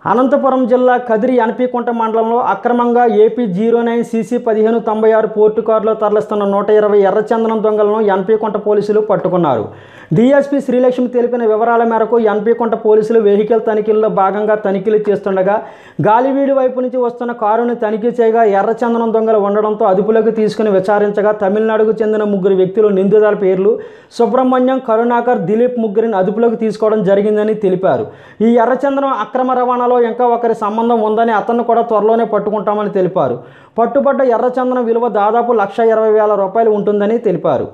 అనంతపురం జిల్లా కదిరి ఎన్పీకుంట మండలంలో అక్రమంగా ఏపీ జీరో నైన్ సీసీ పదిహేను తొంభై ఆరు పోర్టు కారులో తరలిస్తున్న నూట ఇరవై ఎర్రచందనం దొంగలను ఎన్పీకుంట పోలీసులు పట్టుకున్నారు డీఎస్పీ శ్రీలక్ష్మి తెలిపిన వివరాల మేరకు ఎన్పీకుంట పోలీసులు వెహికల్ తనిఖీల్లో భాగంగా తనిఖీలు చేస్తుండగా గాలివీడి వైపు నుంచి వస్తున్న కారుని తనిఖీ చేయగా ఎర్రచందనం దొంగలు ఉండడంతో అదుపులోకి తీసుకుని విచారించగా తమిళనాడుకు చెందిన ముగ్గురు వ్యక్తులు నిందితుల పేర్లు సుబ్రహ్మణ్యం కరుణాకర్ దిలీప్ ముగ్గురిని అదుపులోకి తీసుకోవడం జరిగిందని తెలిపారు ఈ ఎర్రచందనం అక్రమ రవాణాలో ఇంకా ఒకరి సంబంధం ఉందని అతన్ని కూడా త్వరలోనే పట్టుకుంటామని తెలిపారు పట్టుబడ్డ ఎర్రచందనం విలువ దాదాపు లక్ష ఇరవై వేల రూపాయలు ఉంటుందని తెలిపారు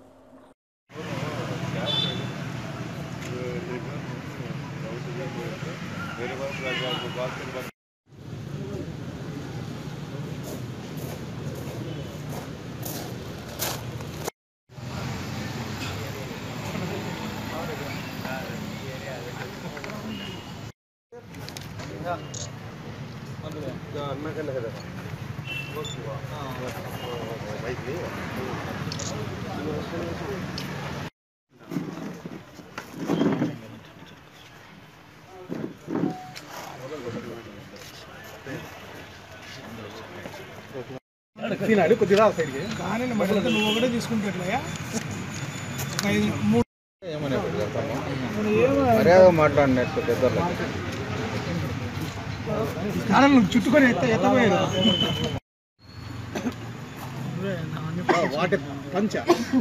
తినాడు కొద్దిగా సైడ్కి కానీ మరి నువ్వు ఒకటే తీసుకుంటాట్లయ్యా ఒక ఐదు మూడు మర్యాద మాట్లాడినట్టు పెద్దలు కానీ నువ్వు చుట్టుకొని ఎత్త ఎత్తపోయారు వాటి పంచ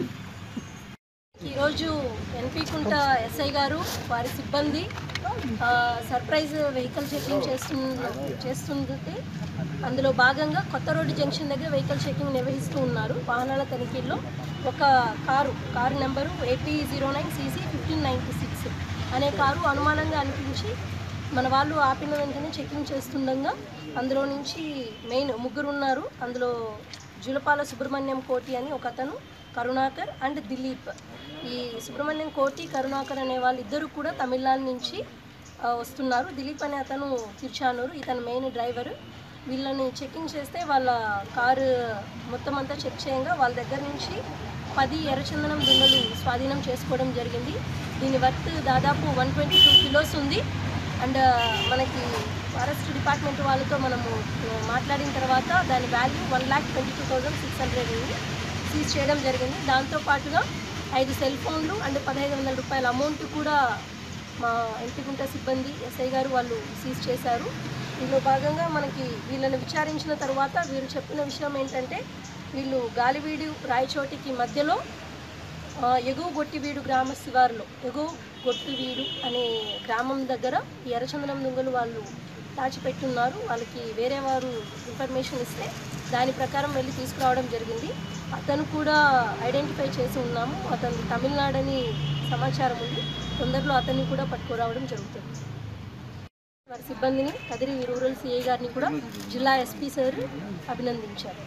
ఈరోజు ఎన్పి కుంట ఎస్ఐ గారు వారి సిబ్బంది ఆ, సర్ప్రైజ్ వెహికల్ చెకింగ్ చేస్తున్న చేస్తుంటే అందులో భాగంగా కొత్త రోడ్డు జంక్షన్ దగ్గర వెహికల్ చెకింగ్ నిర్వహిస్తూ ఉన్నారు వాహనాల తనిఖీల్లో ఒక car car number AP zero nine CC fifteen ninety six అనే కారు అనుమానంగా అనిపించి మన వాళ్ళు ఆపిన వెంటనే చెకింగ్ చేస్తుండగా అందులో నుంచి మెయిన్ ముగ్గురు ఉన్నారు అందులో జులపాల సుబ్రహ్మణ్యం కోటి అని ఒక అతను కరుణాకర్ అండ్ దిలీప్ ఈ సుబ్రహ్మణ్యం కోటి కరుణాకర్ అనే వాళ్ళిద్దరూ కూడా తమిళనాడు నుంచి ఆ, వస్తున్నారు దిలీప్ అనే అతను తిరుచానూరు ఇతను మెయిన్ డ్రైవర్ వీళ్ళని చెకింగ్ చేస్తే వాళ్ళ కారు మొత్తం అంతా చెక్ చేయంగా వాళ్ళ దగ్గర నుంచి పది ఎర్రచందనం దుంగలు స్వాధీనం చేసుకోవడం జరిగింది దీని వర్త్ దాదాపు వన్ ట్వంటీ టూ కిలోస్ ఉంది అండ్ మనకి ఫారెస్ట్ డిపార్ట్మెంట్ వాళ్ళతో మనము ఆ, మాట్లాడిన తర్వాత దాని value one lakh twenty two thousand six hundred ఉంది సీజ్ చేయడం జరిగింది దాంతో పాటుగా ఐదు సెల్ ఫోన్లు అండ్ పదహైదు వందల రూపాయల అమౌంట్ కూడా మా ఎంపికుంట సిబ్బంది ఎస్ఐ గారు వాళ్ళు సీజ్ చేశారు దీనిలో భాగంగా మనకి వీళ్ళని విచారించిన తర్వాత వీరు చెప్పిన విషయం ఏంటంటే వీళ్ళు గాలివీడు రాయచోటికి మధ్యలో ఆ, ఎగువ గొట్టివీడు గ్రామ శివారులో ఎగువ గొట్టివీడు అనే గ్రామం దగ్గర ఈ ఎర్రచందనం దొంగలు వాళ్ళు దాచిపెట్టున్నారు వాళ్ళకి వేరే వారు ఇన్ఫర్మేషన్ ఇస్తే దాని ప్రకారం వెళ్ళి తీసుకురావడం జరిగింది అతను కూడా ఐడెంటిఫై చేసి ఉన్నాము అతను తమిళనాడని సమాచారం ఉంది తొందరలో అతన్ని కూడా పట్టుకురావడం జరుగుతుంది వారి సిబ్బందిని కదిరి రూరల్ సిఐ గారిని కూడా జిల్లా ఎస్పీ సార్ అభినందించారు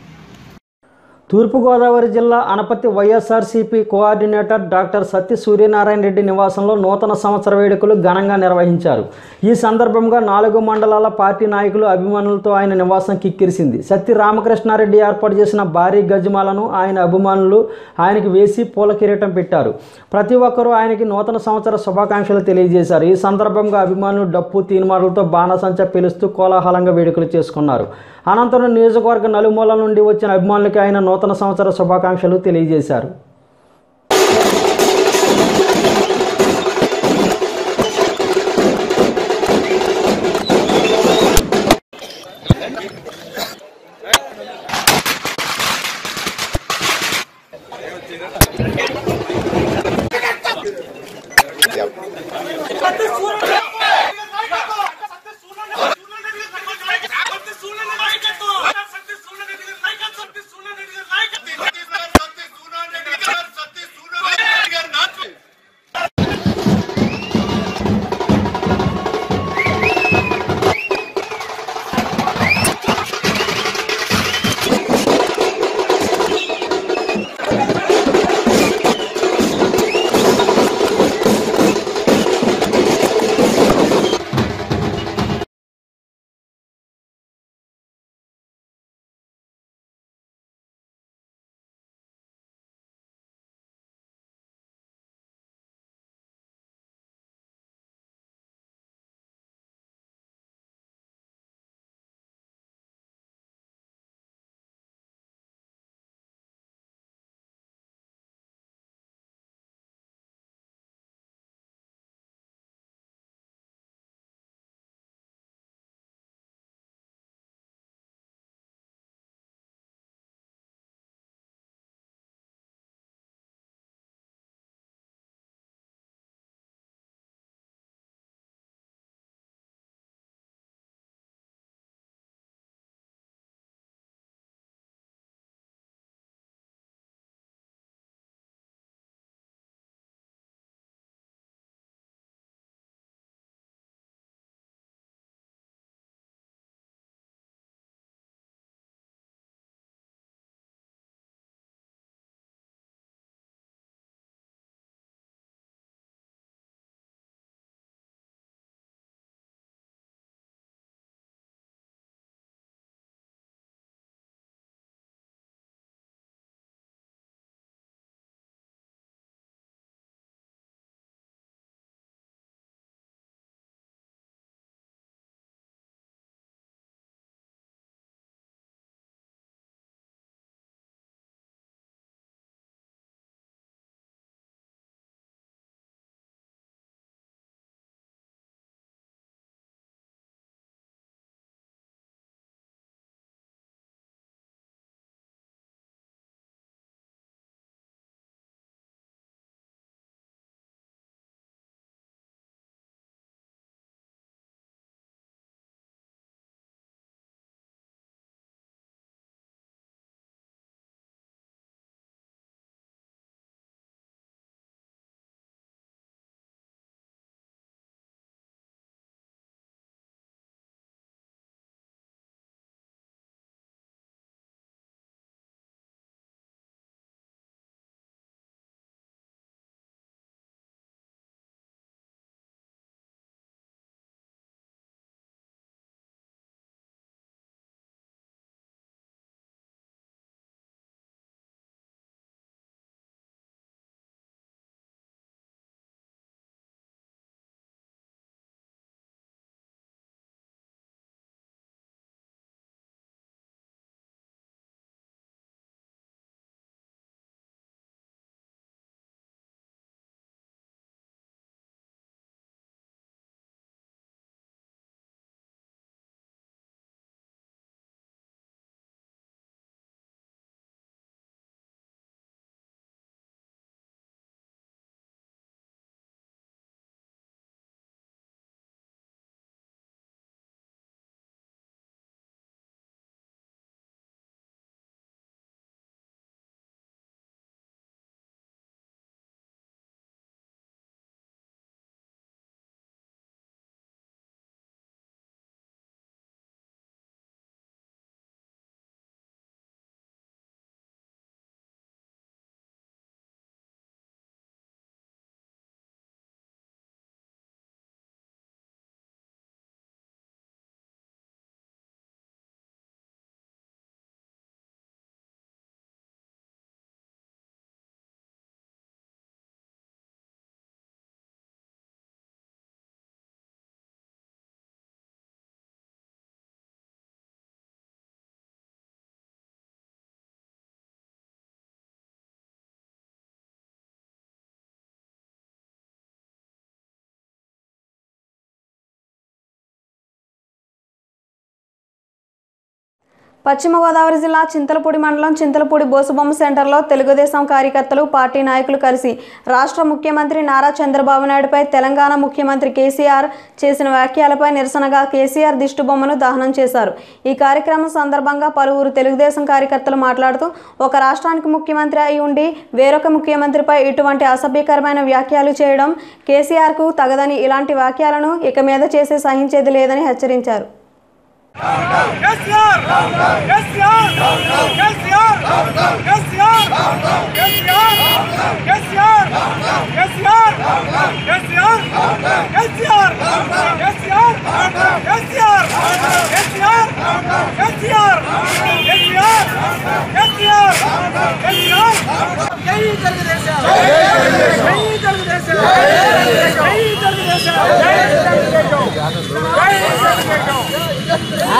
తూర్పుగోదావరి జిల్లా Anapathi YSRCP coordinator doctor Satya Suryanarayana Reddy నివాసంలో నూతన సంవత్సర వేడుకలు ఘనంగా నిర్వహించారు ఈ సందర్భంగా నాలుగు మండలాల పార్టీ నాయకులు అభిమానులతో ఆయన నివాసం కిక్కిరిసింది సత్య రామకృష్ణారెడ్డి ఏర్పాటు చేసిన భారీ గజమాలను ఆయన అభిమానులు ఆయనకి వేసి పూల కిరీటం పెట్టారు ప్రతి ఒక్కరూ ఆయనకి నూతన సంవత్సర శుభాకాంక్షలు తెలియజేశారు ఈ సందర్భంగా అభిమానులు డప్పు తీన్మాటలతో బాణసంచ పిలుస్తూ కోలాహలంగా వేడుకలు చేసుకున్నారు అనంతరం నియోజకవర్గ నలుమూల నుండి వచ్చిన అభిమానులకి ఆయన నూతన సంవత్సర శుభాకాంక్షలు తెలియజేశారు పశ్చిమ గోదావరి జిల్లా చింతలపూడి మండలం చింతలపూడి బోసుబొమ్మ సెంటర్లో తెలుగుదేశం కార్యకర్తలు పార్టీ నాయకులు కలిసి రాష్ట్ర ముఖ్యమంత్రి నారా చంద్రబాబు నాయుడుపై తెలంగాణ ముఖ్యమంత్రి కేసీఆర్ చేసిన వ్యాఖ్యలపై నిరసనగా కేసీఆర్ దిష్టిబొమ్మను దహనం చేశారు ఈ కార్యక్రమం సందర్భంగా పలువురు తెలుగుదేశం కార్యకర్తలు మాట్లాడుతూ ఒక రాష్ట్రానికి ముఖ్యమంత్రి అయి ఉండి వేరొక ముఖ్యమంత్రిపై ఇటువంటి అసభ్యకరమైన వ్యాఖ్యలు చేయడం కేసీఆర్కు తగదని ఇలాంటి వ్యాఖ్యలను ఇక మీద చేసి సహించేది లేదని హెచ్చరించారు కేసీఆర్ కేసీఆర్ కేసీఆర్ కేసీఆర్ కేసీఆర్ కేసీఆర్ కేసీఆర్ కేసీఆర్ కేసీఆర్ కేసీఆర్ కేసీఆర్ కేసీఆర్ కేసీఆర్ కేసీఆర్ కేసీఆర్ కేసీఆర్ జై తెలుగుదేశం జై తెలుగుదేశం జై తెలుగుదేశం జై తెలుగుదేశం జై తెలుగుదేశం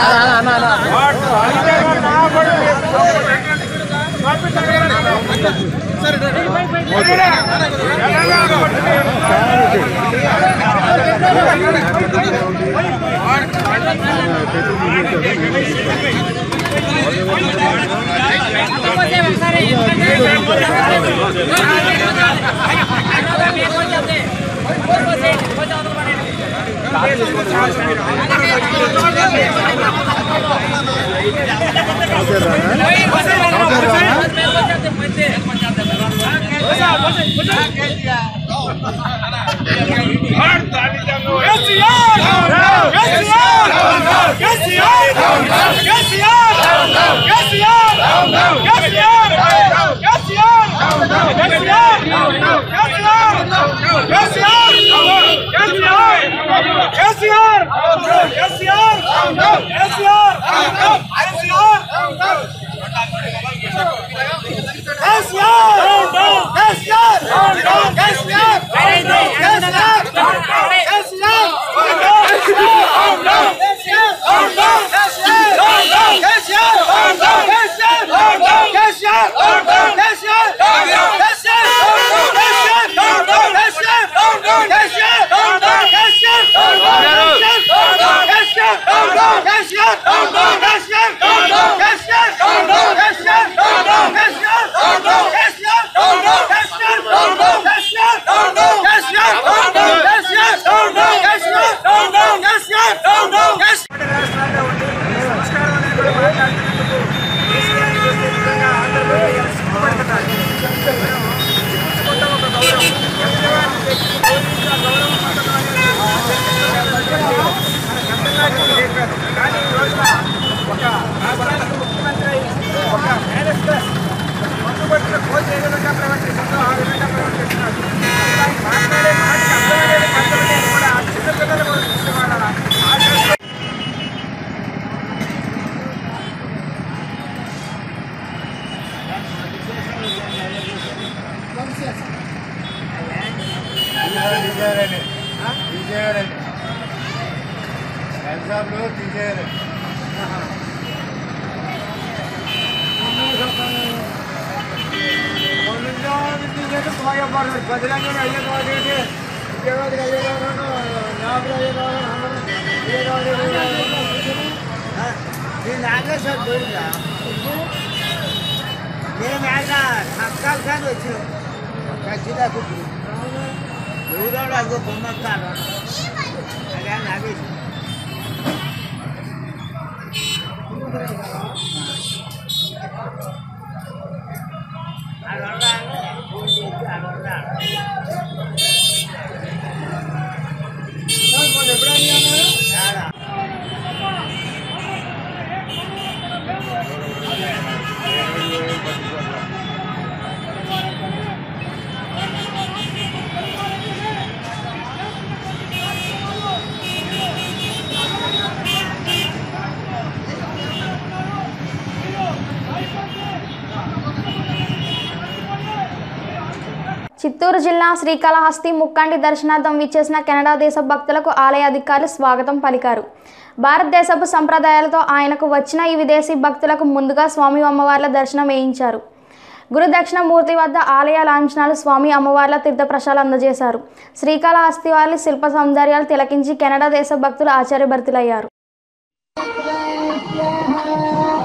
చిత్తూరు జిల్లా శ్రీకాళహస్తి ముక్కండి దర్శనార్థం విచ్చేసిన కెనడా దేశ భక్తులకు ఆలయ అధికారులు స్వాగతం పలికారు భారతదేశపు సంప్రదాయాలతో ఆయనకు వచ్చిన ఈ విదేశీ భక్తులకు ముందుగా స్వామి అమ్మవార్ల దర్శనం వేయించారు గురు దక్షిణమూర్తి వద్ద ఆలయ లాంఛనాలు స్వామి అమ్మవార్ల తీర్థప్రసాలు అందజేశారు శ్రీకాళహస్తి వారి శిల్ప సౌందర్యాలు తిలకించి కెనడా దేశ భక్తులు ఆశ్చర్యభరితులయ్యారు జయ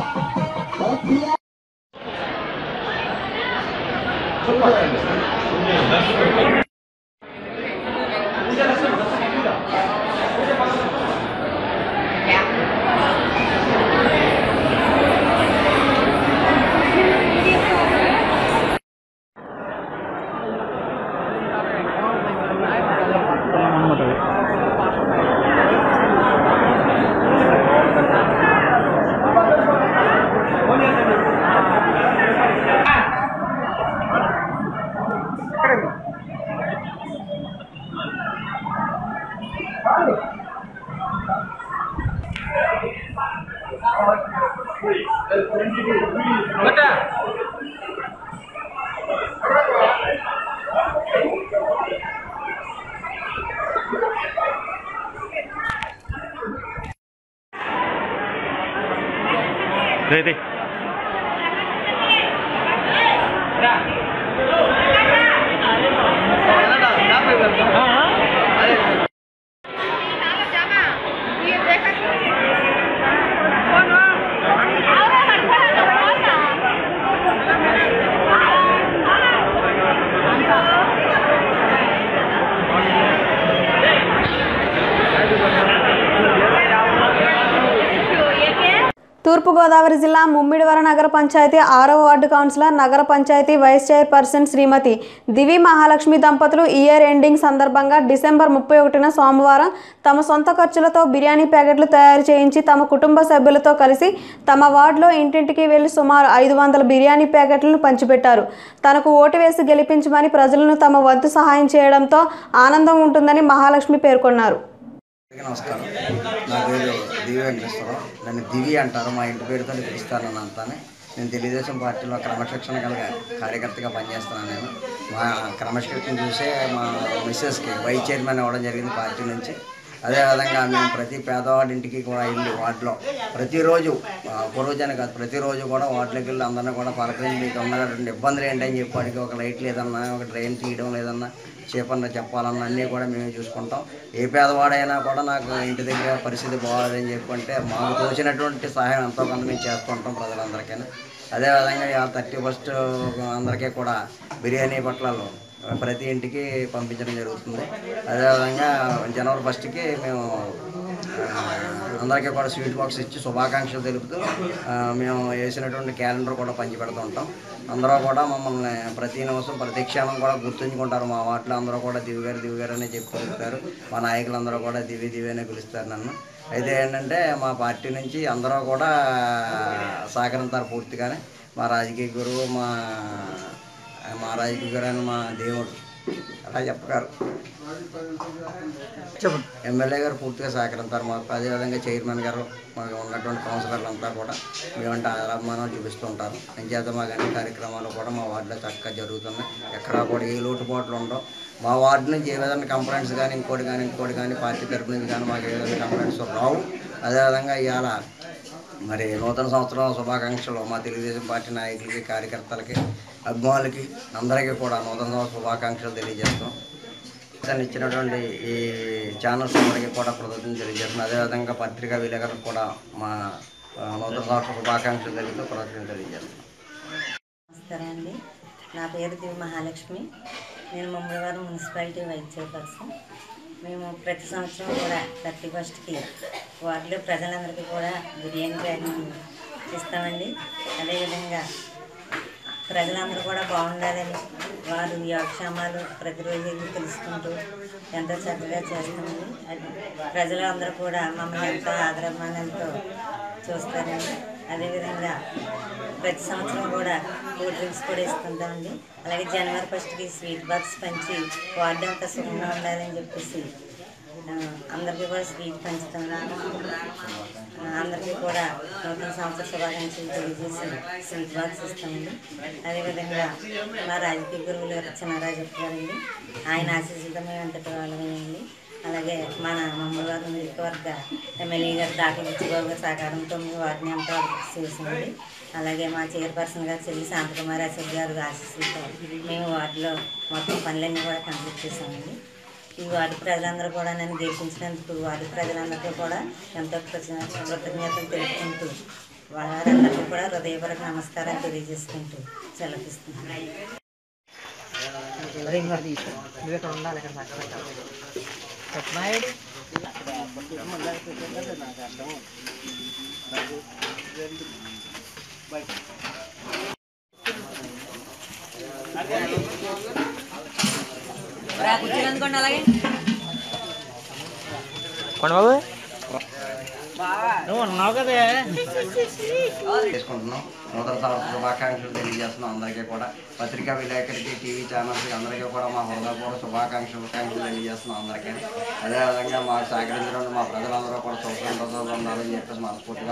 తూర్పుగోదావరి జిల్లా ముమ్మిడివర నగర పంచాయతీ ఆరవ వార్డు కౌన్సిలర్ నగర పంచాయతీ వైస్ చైర్పర్సన్ శ్రీమతి దివి మహాలక్ష్మి దంపతులు ఇయర్ ఎండింగ్ సందర్భంగా డిసెంబర్ ముప్పై ఒకటిన సోమవారం తమ సొంత ఖర్చులతో బిర్యానీ ప్యాకెట్లు తయారు చేయించి తమ కుటుంబ సభ్యులతో కలిసి తమ వార్డులో ఇంటింటికి వెళ్లి సుమారు ఐదు వందల బిర్యానీ ప్యాకెట్లను పంచిపెట్టారు తనకు ఓటు వేసి గెలిపించమని ప్రజలను తమ వంతు సహాయం చేయడంతో ఆనందం ఉంటుందని మహాలక్ష్మి పేర్కొన్నారు అందరికీ నమస్కారం నా పేరు దివి వెంకటేశ్వరరావు నన్ను దివి అంటారు మా ఇంటి పేరుతో పిలుస్తాను నన్ను అంతానే నేను తెలుగుదేశం పార్టీలో క్రమశిక్షణ గల కార్యకర్తగా పనిచేస్తున్నాను నేను మా క్రమశిక్షణ చూసే మా మిస్సెస్కి వైస్ చైర్మన్ అవ్వడం జరిగింది పార్టీ నుంచి అదేవిధంగా మేము ప్రతి పేదవాడి ఇంటికి కూడా వెళ్ళి వార్డులో ప్రతిరోజు ఆ, ఒక రోజు అని కాదు ప్రతిరోజు కూడా వార్డులోకి వెళ్ళి అందరినీ కూడా పలకరించి మీకు ఉన్నటువంటి ఇబ్బందులు ఏంటని చెప్పి వాడికి ఒక లైట్ లేదన్నా ఒక డ్రైన్ తీయడం లేదన్నా చేపన్న చెప్పాలన్న అన్నీ కూడా మేమే చూసుకుంటాం ఏ పేదవాడైనా కూడా నాకు ఇంటి దగ్గర పరిస్థితి బాగోదని చెప్పి అంటే మాకు తోచినటువంటి సహాయం ఎంతో కొంత మేము చేస్తుంటాం ప్రజలందరికీ అదేవిధంగా థర్టీ ఫస్ట్ అందరికీ కూడా బిర్యానీ పట్లాలు ప్రతి ఇంటికి పంపించడం జరుగుతుంది అదేవిధంగా జనవరి ఫస్ట్కి మేము ఆ, అందరికీ కూడా స్వీట్ బాక్స్ ఇచ్చి శుభాకాంక్షలు తెలుపుతూ ఆ, మేము వేసినటువంటి క్యాలెండర్ కూడా పంచిపెడుతూ ఉంటాం అందరూ కూడా మమ్మల్ని ప్రతి నిమిషం ప్రతి క్షణం కూడా గుర్తుంచుకుంటారు మా వాటిలో అందరూ కూడా దివి గారు దివి గారు అనే చెప్పి పిలుస్తారు మా నాయకులందరూ కూడా దివి దివి అనే పిలుస్తారు నన్ను అయితే ఏంటంటే మా పార్టీ నుంచి అందరూ కూడా సహకరిస్తారు పూర్తిగానే మా రాజకీయ గురువు మా మా రాజకీయ గురువు అయిన మా దేవుడు అలా చెప్పగారు ఎమ్మెల్యే గారు పూర్తిగా సహకరిస్తారు మాకు అదేవిధంగా చైర్మన్ గారు మాకు ఉన్నటువంటి కౌన్సిలర్లు అంతా కూడా మేమంటే అభిమానం చూపిస్తూ ఉంటారు అంచేత మాకు అన్ని కార్యక్రమాలు కూడా మా వార్డులో చక్కగా జరుగుతున్నాయి ఎక్కడా కూడా ఏ లోటుపాట్లు ఉండవు మా వార్డు నుంచి ఏ విధంగా కంప్లైంట్స్ కానీ ఇంకోటి కానీ ఇంకోటి కానీ పార్టీ తరపు నుంచి కానీ మాకు ఏ విధంగా కంప్లైంట్స్ రావు అదేవిధంగా ఇవాళ మరి నూతన సంవత్సరం శుభాకాంక్షలు మా తెలుగుదేశం పార్టీ నాయకులకి కార్యకర్తలకి అభిమానులకి అందరికీ కూడా నూతన సంవత్సర శుభాకాంక్షలు తెలియజేస్తాం దాన్ని ఇచ్చినటువంటి ఈ ఛానల్స్ అందరికీ కూడా కృతజ్ఞతలు తెలియజేస్తున్నాం అదేవిధంగా పత్రికా విలేకరులకు కూడా మా ఆ, నూతన సంవత్సర శుభాకాంక్షలు తెలియజేస్తూ కృతజ్ఞతలు తెలియజేస్తున్నాం నమస్కారం అండి నా పేరు దివి మహాలక్ష్మి నేను ముమ్మడివారం మున్సిపాలిటీ వైస్ చైర్పర్సన్ మేము ప్రతి సంవత్సరం కూడా థర్టీ ఫస్ట్కి వార్డులో ప్రజలందరికీ కూడా బిర్యానీ ప్యాకింగ్ ఇస్తామండి అదేవిధంగా ప్రజలందరూ కూడా బాగుండాలని వారు యోగక్షేమాలు ప్రతిరోజు వెళ్ళి తెలుసుకుంటూ ఎంతో చక్కగా చేస్తామండి అది ప్రజలందరూ కూడా మమ్మల్ని ఎంతో ఆదరాభిమానంతో చూస్తారండి అదేవిధంగా ప్రతి సంవత్సరం కూడా కూల్ డ్రింక్స్ కూడా ఇస్తుంటామండి అలాగే జనవరి ఫస్ట్కి స్వీట్ బాక్స్ పంచి వార్డు అంతా సుఖంగా ఉండాలని చెప్పేసి ఆ, అందరికీ కూడా స్వీట్ పంచుతున్నాము ఆ, అందరికీ కూడా నూతన సంవత్సర శుభాకాంక్షలు తెలియజేసి స్వీట్ బాక్స్ ఇస్తామండి అదేవిధంగా మా రాజకీయ గురువులు చిన్నరాజు గారండి ఆయన ఆశీస్సులతో మేము అంతటి వాళ్ళమేనండి అలాగే మన మమ్మల్ని నియోజకవర్గ ఎమ్మెల్యే గారు దాటి బుచ్చిబాబు గారి సహకారంతో మేము వాటిని అంతా చేసామండి అలాగే మా చైర్పర్సన్ గారు చెల్లి శాంతకుమార్ అశోక్ గారు ఆశీస్సులతో మేము వాటిలో మొత్తం పనులన్నీ కూడా కంప్లీట్ చేసామండి ఈ వార్డు ప్రజలందరూ కూడా నన్ను గెలిపించినందుకు వార్డు ప్రజలందరికీ కూడా ఎంతో కృతజ్ఞ- కృతజ్ఞతలు తెలుపుకుంటూ వారందరికీ కూడా హృదయపూర్వక నమస్కారం తెలియజేసుకుంటూ సెలవిస్తున్నాను చేసుకుంటున్నాం నూతన సంవత్సర శుభాకాంక్షలు తెలియజేస్తున్నాం అందరికీ కూడా పత్రికా విలేకరికి టీవీ ఛానల్స్కి అందరికీ కూడా మా హృదయపూర్వక శుభాకాంక్షలు శుభాకాంక్షలు తెలియజేస్తున్నాం అందరికీ అదేవిధంగా మాకు సహకరించడం మా ప్రజలందరూ కూడా సుఖ సంతోషాలు ఉండాలని చెప్పేసి మనస్ఫూర్తిగా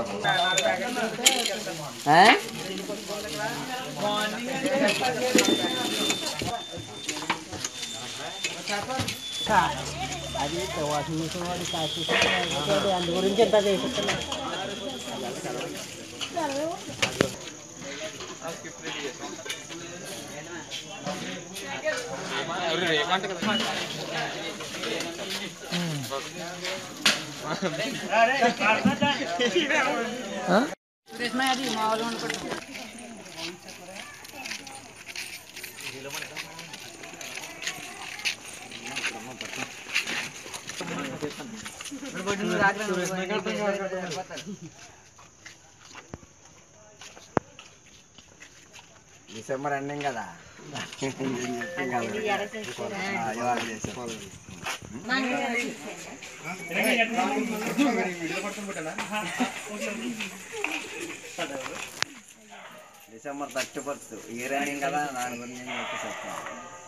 డిసెంబర్ ఎండింగ్ కదా December thirty first year ending కదా దాని గురించి నేను చెప్పి చెప్తాను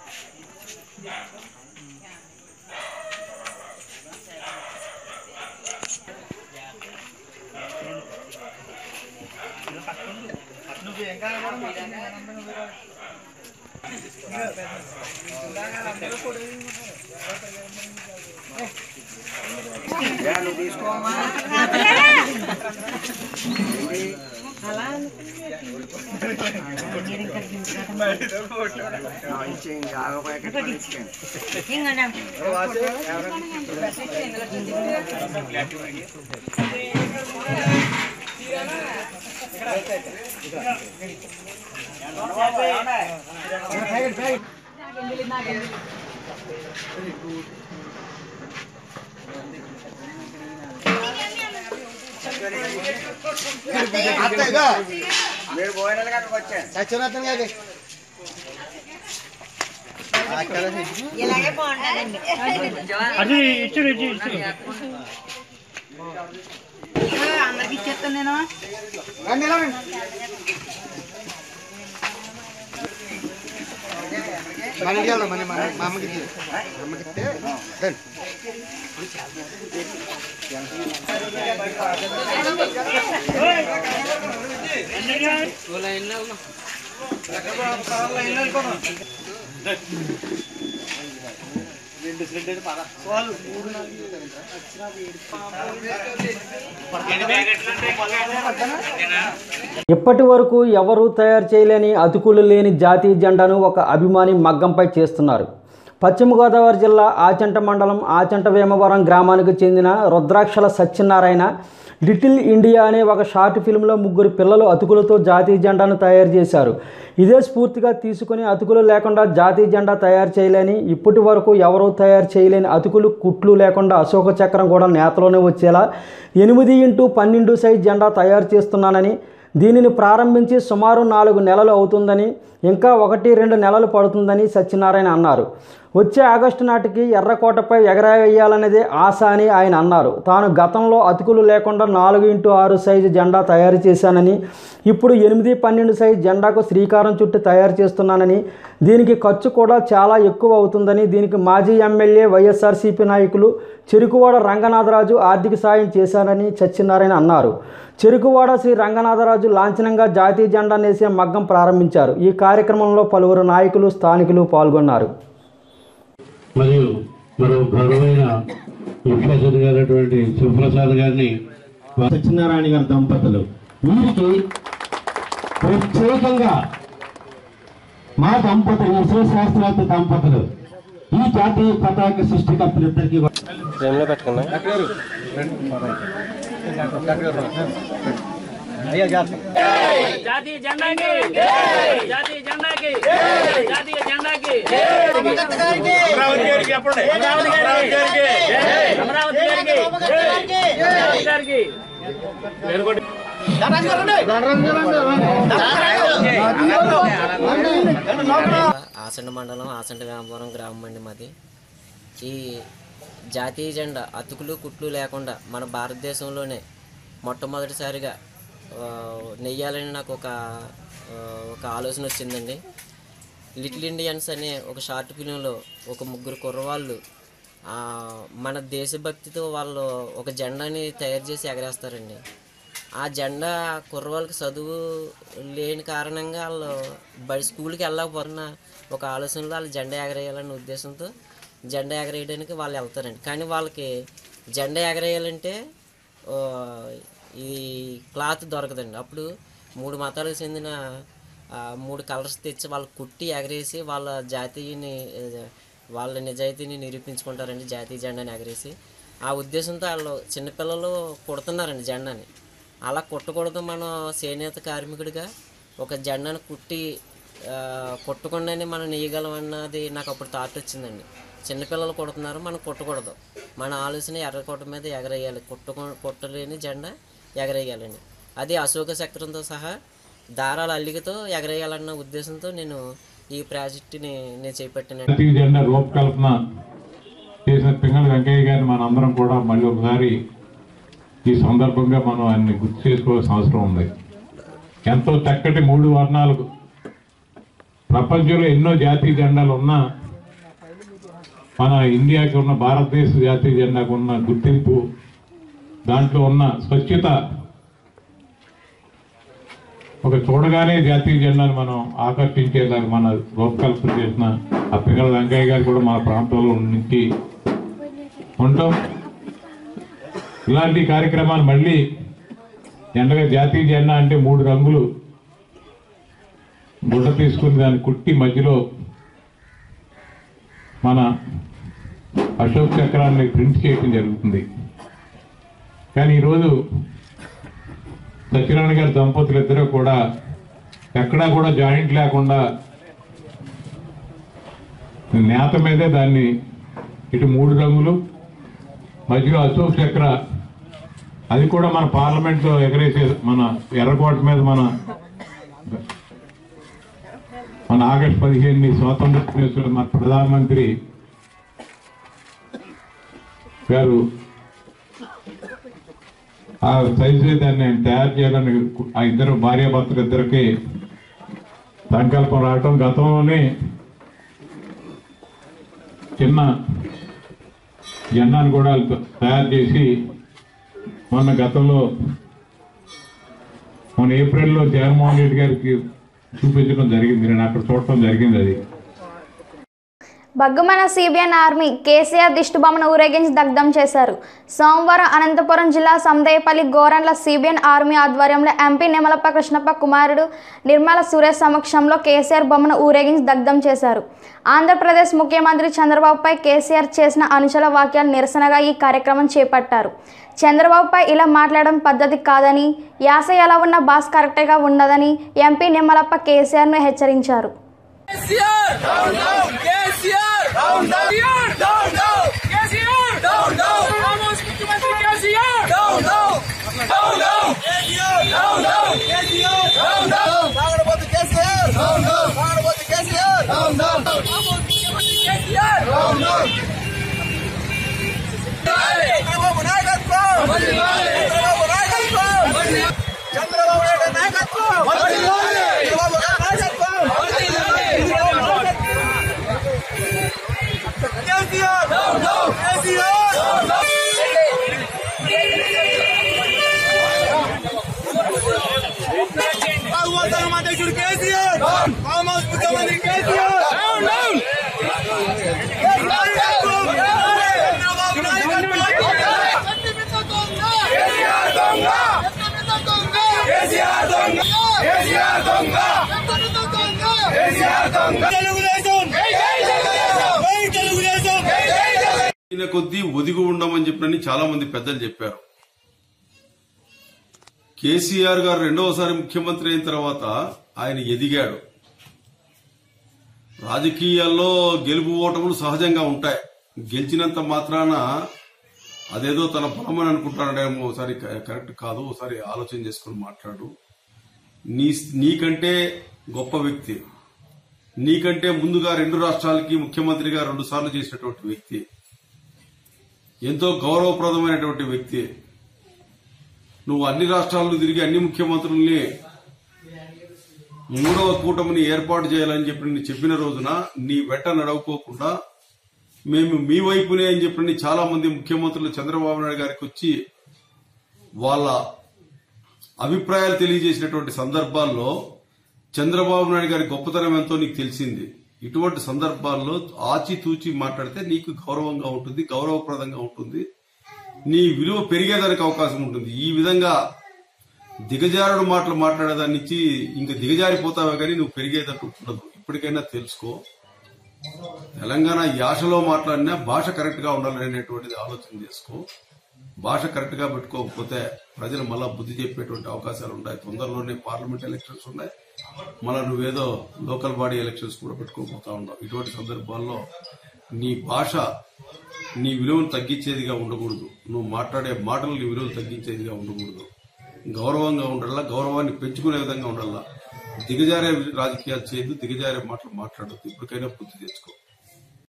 ఏ, నువ్వు తీసుకోమ్మా ఆ, ఇచ్చేయండి ఆగపోయాక ఇచ్చేయండి మీరు భోజనాలు కనుక వచ్చాను సత్యనాథన్ గారి ఇలాగే బాగుంటుందండి అందరికి ఇచ్చేస్తాను నేను రండి ఇలా రండి. మన ఇంటికి వెళ్దాం మన మన- మా అమ్మకి ఇచ్చి మా అమ్మకి ఇస్తే రండి. ఇప్పటి వరకు ఎవరూ తయారు చేయలేని అతుకులు లేని జాతీయ జెండాను ఒక అభిమాని మగ్గంపై చేస్తున్నారు పశ్చిమ గోదావరి జిల్లా ఆచంట మండలం ఆచంట వేమవరం గ్రామానికి చెందిన రుద్రాక్షల సత్యనారాయణ లిటిల్ ఇండియా అనే ఒక షార్ట్ ఫిల్మ్లో ముగ్గురు పిల్లలు అతుకులతో జాతీయ జెండాను తయారు చేశారు ఇదే స్ఫూర్తిగా తీసుకుని అతుకులు లేకుండా జాతీయ జెండా తయారు చేయలేని ఇప్పటి వరకు ఎవరూ తయారు చేయలేని అతుకులు కుట్లు లేకుండా అశోక చక్రం కూడా నేతలోనే వచ్చేలా ఎనిమిది ఇంటూ పన్నెండు సైజ్ జెండా తయారు చేస్తున్నానని దీనిని ప్రారంభించి సుమారు నాలుగు నెలలు అవుతుందని ఇంకా ఒకటి రెండు నెలలు పడుతుందని సత్యనారాయణ అన్నారు వచ్చే ఆగస్టు నాటికి ఎర్రకోటపై ఎగరవేయాలనేదే ఆశ అని ఆయన అన్నారు తాను గతంలో అతుకులు లేకుండా నాలుగు ఇంటూ ఆరు సైజు జెండా తయారు చేశానని ఇప్పుడు ఎనిమిది పన్నెండు సైజు జెండాకు శ్రీకారం చుట్టి తయారు చేస్తున్నానని దీనికి ఖర్చు కూడా చాలా ఎక్కువ అవుతుందని దీనికి మాజీ ఎమ్మెల్యే వైఎస్ఆర్సీపీ నాయకులు చెరుకువాడ రంగనాథరాజు ఆర్థిక సాయం చేశానని సత్యనారాయణ అన్నారు చెరుకువాడ శ్రీ రంగనాథరాజు లాంఛనంగా జాతీయ జెండా నేసే మగ్గం ప్రారంభించారు ఈ కార్యక్రమంలో పలువురు నాయకులు స్థానికులు పాల్గొన్నారు మరియు మరో గౌరవమైన ఇన్ఫ్లుయెన్సర్ గారైనటువంటి శివప్రసాద్ గారిని సత్యనారాయణ గారి దంపతులు వీరికి ప్రత్యేకంగా మా దంపతులు విశ్వ శాస్త్రవేత్త దంపతులు ఈ జాతీయ పతాక సృష్టికర్తలిద్దరికీ జాతీయ జెండాకి జాతీయ జెండాకి జాతీయ జెండాకి అమరావతి గారికి చెప్పండి అమరావతి గారికి అమరావతి గారికి అమరావతి గారికి నేను కూడా ఆసండ మండలం ఆసండ వ్యాపారం గ్రామం అండి మాది ఈ జాతీయ జెండా అతుకులు కుట్లు లేకుండా మన భారతదేశంలోనే మొట్టమొదటిసారిగా ఆ, నెయ్యాలని నాకు ఒక ఆ, ఒక ఆలోచన వచ్చిందండి లిటిల్ ఇండియన్స్ అనే ఒక షార్ట్ ఫిలింలో ఒక ముగ్గురు కుర్రవాళ్ళు ఆ, మన దేశభక్తితో వాళ్ళు ఒక జెండాని తయారు చేసి ఎగరేస్తారండి ఆ జెండా కుర్రవాళ్ళకి చదువు లేని కారణంగా వాళ్ళు బడి స్కూల్కి వెళ్ళకపోతున్న ఒక ఆలోచనలో వాళ్ళు జెండా ఎగరేయాలనే ఉద్దేశంతో జెండా ఎగరేయడానికి వాళ్ళు వెళ్తారండి కానీ వాళ్ళకి జెండా ఎగరేయాలంటే ఆ, ఈ క్లాత్ దొరకదండి అప్పుడు మూడు మతాలకు చెందిన ఆ, మూడు కలర్స్ తెచ్చి వాళ్ళు కుట్టి ఎగరేసి వాళ్ళ జాతీయని ఆ, వాళ్ళ నిజాయితీని నిరూపించుకుంటారండి జాతీయ జెండాని ఎగరేసి ఆ ఉద్దేశంతో వాళ్ళు చిన్నపిల్లలు కుడుతున్నారండి జెండాని అలా కుట్టకూడదు మనం చేనేత కార్మికుడిగా ఒక జెండాను కుట్టి ఆ, కుట్టకుండానే మనం నెయ్యగలం అన్నది నాకు అప్పుడు థాట్ వచ్చిందండి చిన్నపిల్లలు కుడుతున్నారు మనం కుట్టకూడదు మన ఆలోచన ఎర్రకోట మీద ఎగరేయాలి కుట్టకు కుట్టలేని జెండా ఎగరేయాలండి అది అశోక చక్రంతో సహా దారాల అల్లికతో ఎగరేయాలన్న ఉద్దేశంతో నేను ఈ ప్రాజెక్టుని నేను చేపట్టిన జాతీయ జెండా రూపకల్పన చేసిన పింగళ వెంకయ్య గారిని మనందరం కూడా మళ్ళీ ఒకసారి ఈ సందర్భంగా మనం ఆయన్ని గుర్తు చేసుకోవాల్సిన అవసరం ఉంది ఎంతో చక్కటి మూడు వర్ణాలు ప్రపంచంలో ఎన్నో జాతీయ జెండాలు ఉన్నా మన ఇండియాకి ఉన్న భారతదేశ జాతీయ జెండాకు ఉన్న గుర్తింపు దాంట్లో ఉన్న స్వచ్ఛత ఒక చూడగానే జాతీయ జెండాను మనం ఆకర్షించేలాగా మన రూపకల్పన చేసిన ఆ పిల్లల వెంకయ్య గారు కూడా మా ప్రాంతంలో నుంచి ఉంటాం ఇలాంటి కార్యక్రమాలు మళ్ళీ జెండగా జాతీయ జెండా అంటే మూడు రంగులు గుడ్డ తీసుకుని దాన్ని కుట్టి మధ్యలో మన అశోక్ చక్రాన్ని ప్రింట్ చేయడం జరుగుతుంది కానీ ఈరోజు సత్యనారాయణ గారి దంపతులు ఇద్దరు కూడా ఎక్కడా కూడా జాయింట్ లేకుండా నేత మీదే దాన్ని ఇటు మూడు రంగులు మధ్యలో అశోక్ చక్ర అది కూడా మన పార్లమెంట్లో ఎగరేసే మన ఎర్రకోట మీద మన మన ఆగస్టు పదిహేను స్వాతంత్ర దినోత్సవం మన ప్రధానమంత్రి గారు ఆ సైజు దాన్ని తయారు చేయాలని ఆ ఇద్దరు భార్యాభర్తలు ఇద్దరికి సంకల్పం రావటం గతంలోనే చిన్న జెండాను కూడా తయారు చేసి మొన్న గతంలో మొన్న ఏప్రిల్లో జగన్మోహన్ రెడ్డి గారికి చూపించడం జరిగింది నేను అక్కడ చూడటం జరిగింది అది బగ్గుమన సిబిఎన్ ఆర్మీ కేసీఆర్ దిష్టిబొమ్మను ఊరేగించి దగ్ధం చేశారు సోమవారం అనంతపురం జిల్లా సందేపల్లి గోరండ్ల సిబిఎన్ ఆర్మీ ఆధ్వర్యంలో ఎంపీ నిమలప్ప కృష్ణప్ప కుమారుడు నిర్మల సురేష్ సమక్షంలో కేసీఆర్ బొమ్మను ఊరేగించి దగ్ధం చేశారు ఆంధ్రప్రదేశ్ ముఖ్యమంత్రి చంద్రబాబుపై కేసీఆర్ చేసిన అనుచల వాక్యాలు నిరసనగా ఈ కార్యక్రమం చేపట్టారు చంద్రబాబుపై ఇలా మాట్లాడడం పద్ధతి కాదని యాస ఎలా ఉన్న బాస్ కరెక్ట్గా ఉండదని ఎంపీ నిమ్మలప్ప కేసీఆర్ను హెచ్చరించారు అధ్యక్షుడు కేసీఆర్ కామర్స్ ముఖ్యమంత్రి కేసీఆర్ ఈయన కొద్దీ ఒదిగి ఉండమని చెప్పినని చాలా మంది పెద్దలు చెప్పారు కేసీఆర్ గారు రెండవసారి ముఖ్యమంత్రి అయిన తర్వాత ఆయన ఎదిగాడు రాజకీయాల్లో గెలుపు ఓటములు సహజంగా ఉంటాయి గెలిచినంత మాత్రాన అదేదో తన బలమని అనుకుంటాడేమో ఒకసారి క- కరెక్ట్ కాదు ఒకసారి ఆలోచన చేసుకుని మాట్లాడు నీ నీకంటే గొప్ప వ్యక్తి నీకంటే ముందుగా రెండు రాష్ట్రాలకి ముఖ్యమంత్రిగా రెండు సార్లు చేసినటువంటి వ్యక్తి ఎంతో గౌరవప్రదమైనటువంటి వ్యక్తి నువ్వు అన్ని రాష్ట్రాలను తిరిగి అన్ని ముఖ్యమంత్రుల్ని మూడవ కూటమిని ఏర్పాటు చేయాలని చెప్పి నేను చెప్పిన రోజున నీ వెంట నడవకోకుండా మేము మీ వైపునే అని చెప్పి చాలా మంది ముఖ్యమంత్రులు చంద్రబాబు నాయుడు గారికి వచ్చి వాళ్ళ అభిప్రాయాలు తెలియజేసినటువంటి సందర్భాల్లో చంద్రబాబు నాయుడు గారి గొప్పతనం ఎంతో నీకు తెలిసింది ఇటువంటి సందర్భాల్లో ఆచితూచి మాట్లాడితే నీకు గౌరవంగా ఉంటుంది గౌరవప్రదంగా ఉంటుంది నీ విలువ పెరిగేదానికి అవకాశం ఉంటుంది ఈ విధంగా దిగజారుడు మాటలు మాట్లాడేదాని నుంచి ఇంకా దిగజారిపోతావే కానీ నువ్వు పెరిగేటట్టు ఉండదు ఇప్పటికైనా తెలుసుకో తెలంగాణ యాసలో మాట్లాడినా భాష కరెక్ట్ గా ఉండాలనేటువంటిది ఆలోచన చేసుకో భాష కరెక్ట్ గా పెట్టుకోకపోతే ప్రజలు మళ్ళా బుద్ధి చెప్పేటువంటి అవకాశాలు ఉంటాయి తొందరలోనే పార్లమెంట్ ఎలక్షన్స్ ఉన్నాయి మళ్ళా నువ్వేదో లోకల్ బాడీ ఎలక్షన్స్ కూడా పెట్టుకోబోతా ఉన్నావు ఇటువంటి సందర్భాల్లో నీ భాష నీ విలువను తగ్గించేదిగా ఉండకూడదు నువ్వు మాట్లాడే మాటలు నీ విలువను తగ్గించేదిగా ఉండకూడదు గౌరవంగా ఉండాలా గౌరవాన్ని పెంచుకునే విధంగా ఉండాలా దిగజారే రాజకీయాలు చేయొద్దు దిగజారే మాటలు మాట్లాడద్దు ఇప్పటికైనా బుద్ధి తెచ్చుకో